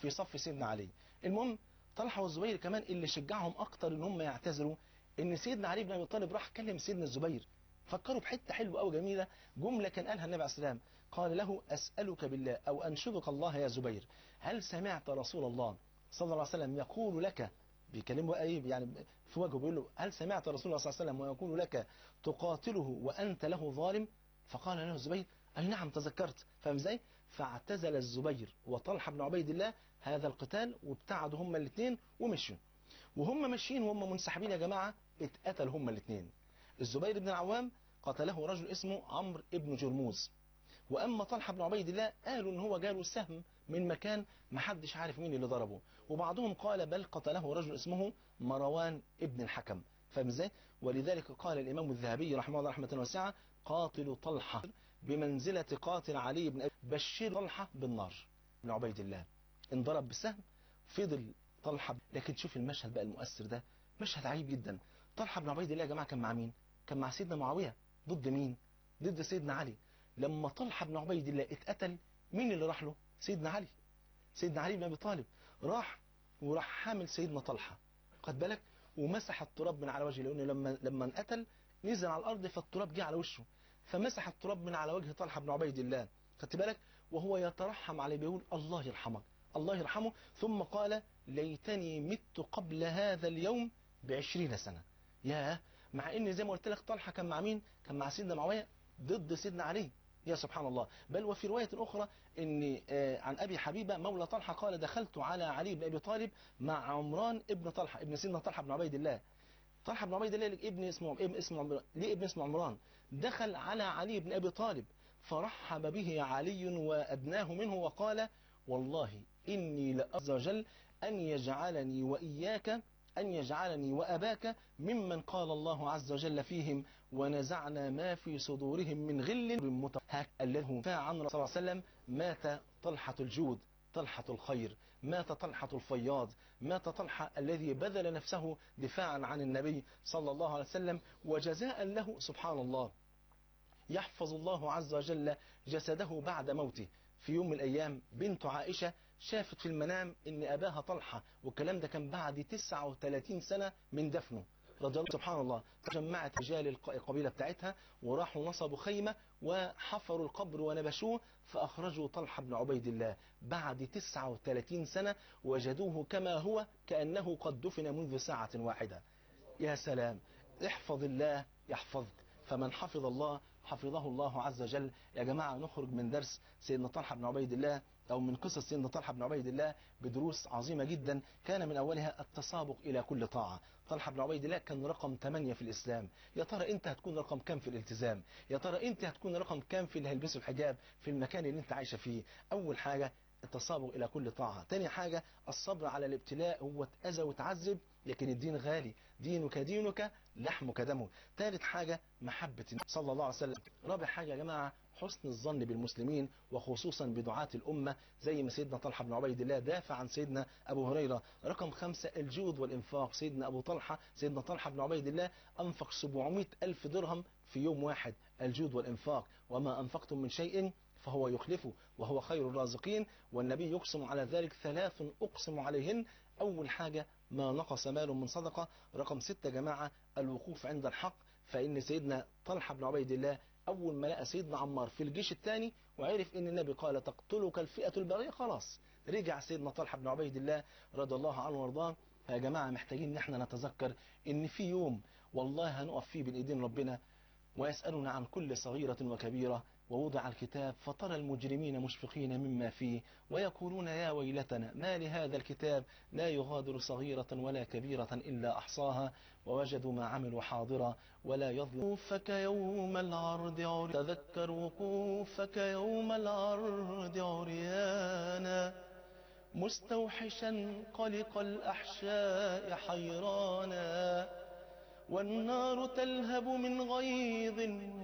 في صف سيدنا علي المهم طلحة والزبير كمان اللي شجعهم أكتر إن هم يعتذروا إن سيدنا علي بن أبي طالب راح كلم سيدنا الزبير فكروا بحتة حلوة أو جميلة جملة كان قالها النبي عليه السلام قال له أسألك بالله أو أنشدك الله يا زبير هل سمعت رسول الله صلى الله عليه وسلم يقول لك بيكلمه ايه يعني في وجهه بيقول له هل سمعت رسول الله صلى الله عليه وسلم ويقول لك تقاتله وانت له ظالم فقال له الزبير اي نعم تذكرت فاهم ازاي فاعتزل الزبير وطلحه بن عبيد الله هذا القتال وابتعدوا هما الاثنين ومشوا وهم ماشيين وهم منسحبين يا جماعه اتقتلوا هما الاثنين الزبير بن العوام قتله رجل اسمه عمرو ابن جرموز واما طلحه بن عبيد الله قالوا ان هو جاله سهم من مكان ما حدش عارف مين اللي ضربه وبعضهم قال بل قتله رجل اسمه مروان ابن الحكم فاهم ازاي ولذلك قال الامام الذهبي رحمه الله رحمه واسعه قاتل طلحه بمنزله قاتل علي بن أبي بشر طلحه بالنار بن عبيد الله انضرب بسهم فضل طلحه لكن شوف المشهد بقى المؤثر ده مشهد عجيب جدا طلحه بن عبيد الله يا جماعه كان مع مين كان مع سيدنا معاويه ضد مين ضد سيدنا علي لما طلحه بن عبيد الله اتقتل مين اللي راح له سيدنا علي سيدنا علي بن ابي طالب راح وراح حامل سيدنا طلحه خد بالك ومسح التراب من على وجهه لانه لما لما انقتل نزل على الارض فالتراب جه على وشه فمسح التراب من على وجه طلحه بن عبيد الله خدت بالك وهو يترحم عليه بيقول الله يرحمك الله يرحمه ثم قال ليتني مت قبل هذا اليوم بعشرين سنة ياه مع ان زي ما قلت لك طلحة كان مع مين كان مع سيدنا معاوية ضد سيدنا علي يا سبحان الله بل وفي رواية أخرى أن عن أبي حبيبة مولى طلحة قال دخلت على علي بن أبي طالب مع عمران ابن طلحة ابن سيدنا طلحة بن عبيد الله طلحة بن عبيد الله لك ابن اسمه ابن اسمه عمران ليه ابن اسمه عمران دخل على علي بن أبي طالب فرحب به علي وأدناه منه وقال والله إني لأرجو وجل أن يجعلني وإياك أن يجعلني وأباك ممن قال الله عز وجل فيهم ونزعنا ما في صدورهم من غل متهاك الذي فاع عن رسول الله صلى الله عليه وسلم مات طلحة الجود طلحة الخير مات طلحة الفياض مات طلحة الذي بذل نفسه دفاعا عن النبي صلى الله عليه وسلم وجزاء له سبحان الله يحفظ الله عز وجل جسده بعد موته في يوم من الأيام بنت عائشة شافت في المنام ان أباها طلحة والكلام ده كان بعد 39 سنة من دفنه رضي الله سبحان الله جمعت رجال القبيلة بتاعتها وراحوا نصبوا خيمة وحفروا القبر ونبشوه فأخرجوا طلحة بن عبيد الله بعد 39 سنة وجدوه كما هو كأنه قد دفن منذ ساعة واحدة يا سلام احفظ الله يحفظك فمن حفظ الله حفظه الله عز وجل يا جماعة نخرج من درس سيدنا طلحة بن عبيد الله أو من قصص سيدنا طلحة بن عبيد الله بدروس عظيمة جدا كان من أولها التسابق إلى كل طاعة طلحة بن عبيد الله كان رقم 8 في الإسلام يا ترى أنت هتكون رقم كام في الالتزام يا ترى أنت هتكون رقم كام في اللي هيلبسوا الحجاب في المكان اللي أنت عايشة فيه أول حاجة التسابق إلى كل طاعة تاني حاجة الصبر على الابتلاء هو اتأذى وتعذب لكن الدين غالي دينك دينك لحمك دمه ثالث حاجة محبة صلى الله عليه وسلم رابع حاجة يا جماعة حسن الظن بالمسلمين وخصوصا بدعاة الأمة زي ما سيدنا طلحة بن عبيد الله دافع عن سيدنا أبو هريرة رقم خمسة الجود والإنفاق سيدنا أبو طلحة سيدنا طلحة بن عبيد الله أنفق 700 ألف درهم في يوم واحد الجود والإنفاق وما أنفقتم من شيء فهو يخلفه وهو خير الرازقين والنبي يقسم على ذلك ثلاث أقسم عليهن أول حاجة ما نقص مال من صدقة رقم ستة جماعة الوقوف عند الحق فإن سيدنا طلحة بن عبيد الله أول ما لقى سيدنا عمار في الجيش الثاني وعرف إن النبي قال تقتلك الفئة البغية خلاص رجع سيدنا طلحة بن عبيد الله رضي الله عنه وارضاه يا جماعة محتاجين إن احنا نتذكر إن في يوم والله هنقف فيه بين إيدين ربنا ويسألنا عن كل صغيرة وكبيرة ووضع الكتاب فترى المجرمين مشفقين مما فيه ويقولون يا ويلتنا ما لهذا الكتاب لا يغادر صغيرة ولا كبيرة إلا أحصاها ووجدوا ما عملوا حاضرا ولا يظلم وقوفك يوم العرض عري تذكر وقوفك يوم العرض عريانا مستوحشا قلق الأحشاء حيرانا والنار تلهب من غيظ